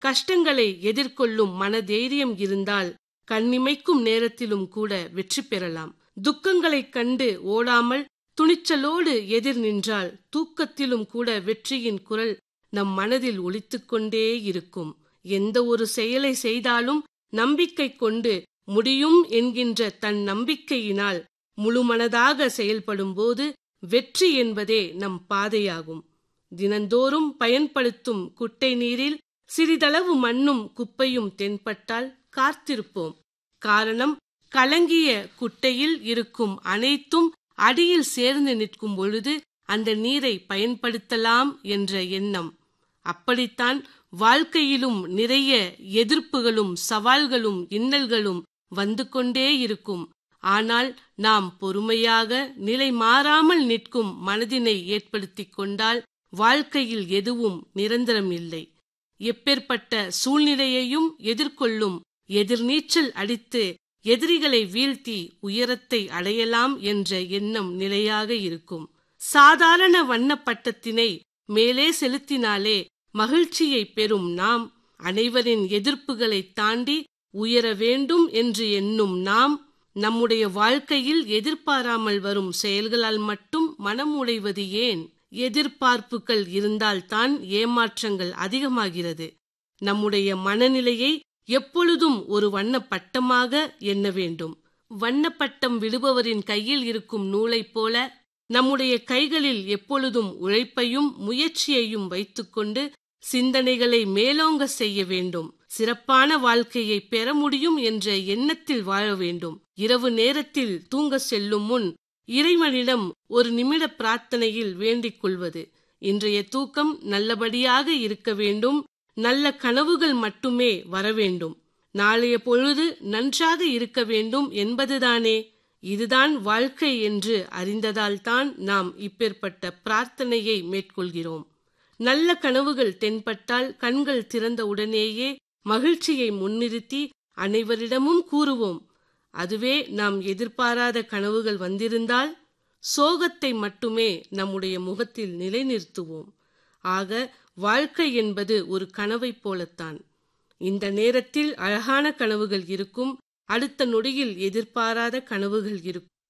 கஷ்டங்களை எதிர்கொள்ளும் மனதைரியம் இருந்தால் கண்ணிமைக்கும் நேரத்திலும் கூட வெற்றி பெறலாம் துக்கங்களைக் கண்டு ஓடாமல் துணிச்சலோடு எதிர் நின்றால் தூக்கத்திலும் கூட வெற்றியின் குரல் நம் மனதில் ஒலித்துக்கொண்டே இருக்கும் எந்த ஒரு செயலை செய்தாலும் நம்பிக்கை கொண்டு முடியும் என்கின்ற தன் நம்பிக்கையினால் முழுமனதாக செயல்படும்போது வெற்றி என்பதே நம் பாதையாகும் தினந்தோறும் பயன்படுத்தும் குட்டை நீரில் சிறிதளவு மண்ணும் குப்பையும் தென்பட்டால் காத்திருப்போம் காரணம் கலங்கிய குட்டையில் இருக்கும் அனைத்தும் அடியில் சேர்ந்து நிற்கும் பொழுது அந்த நீரை பயன்படுத்தலாம் என்ற எண்ணம் அப்படித்தான் வாழ்க்கையிலும் நிறைய எதிர்ப்புகளும் சவால்களும் இன்னல்களும் வந்து கொண்டே இருக்கும் ஆனால் நாம் பொறுமையாக நிலை மாறாமல் நிற்கும் மனதினை ஏற்படுத்திக் கொண்டால் வாழ்க்கையில் எதுவும் நிரந்தரம் இல்லை எப்பேற்பட்ட சூழ்நிலையையும் எதிர்கொள்ளும் எதிர்நீச்சல் அடித்து எதிரிகளை வீழ்த்தி உயரத்தை அடையலாம் என்ற எண்ணம் நிலையாக இருக்கும் சாதாரண வண்ணப்பட்டத்தினை மேலே செலுத்தினாலே மகிழ்ச்சியை பெறும் நாம் அனைவரின் எதிர்ப்புகளை தாண்டி உயர வேண்டும் என்று எண்ணும் நாம் நம்முடைய வாழ்க்கையில் எதிர்பாராமல் வரும் செயல்களால் மட்டும் மனம் உடைவது ஏன் எதிர்பார்ப்புகள் இருந்தால்தான் ஏமாற்றங்கள் அதிகமாகிறது நம்முடைய மனநிலையை எப்பொழுதும் ஒரு வண்ணப்பட்டமாக எண்ண வேண்டும் வண்ணப்பட்டம் விடுபவரின் கையில் இருக்கும் நூலைப் போல நம்முடைய கைகளில் எப்பொழுதும் உழைப்பையும் முயற்சியையும் வைத்துக்கொண்டு சிந்தனைகளை மேலோங்க செய்ய வேண்டும் சிறப்பான வாழ்க்கையை பெற முடியும் என்ற எண்ணத்தில் வாழ வேண்டும் இரவு நேரத்தில் தூங்க செல்லும் முன் இறைவனிடம் ஒரு நிமிட பிரார்த்தனையில் வேண்டிக் கொள்வது இன்றைய தூக்கம் நல்லபடியாக இருக்க வேண்டும் நல்ல கனவுகள் மட்டுமே வர வேண்டும் நாளைய பொழுது நன்றாக இருக்க வேண்டும் என்பதுதானே இதுதான் வாழ்க்கை என்று அறிந்ததால்தான் நாம் இப்பேற்பட்ட பிரார்த்தனையை மேற்கொள்கிறோம் நல்ல கனவுகள் தென்பட்டால் கண்கள் திறந்த உடனேயே மகிழ்ச்சியை முன்னிறுத்தி அனைவரிடமும் கூறுவோம் அதுவே நாம் எதிர்பாராத கனவுகள் வந்திருந்தால் சோகத்தை மட்டுமே நம்முடைய முகத்தில் நிலைநிறுத்துவோம் ஆக வாழ்க்கை என்பது ஒரு கனவைப் போலத்தான் இந்த நேரத்தில் அழகான கனவுகள் இருக்கும் அடுத்த நொடியில் எதிர்பாராத கனவுகள் இருக்கும்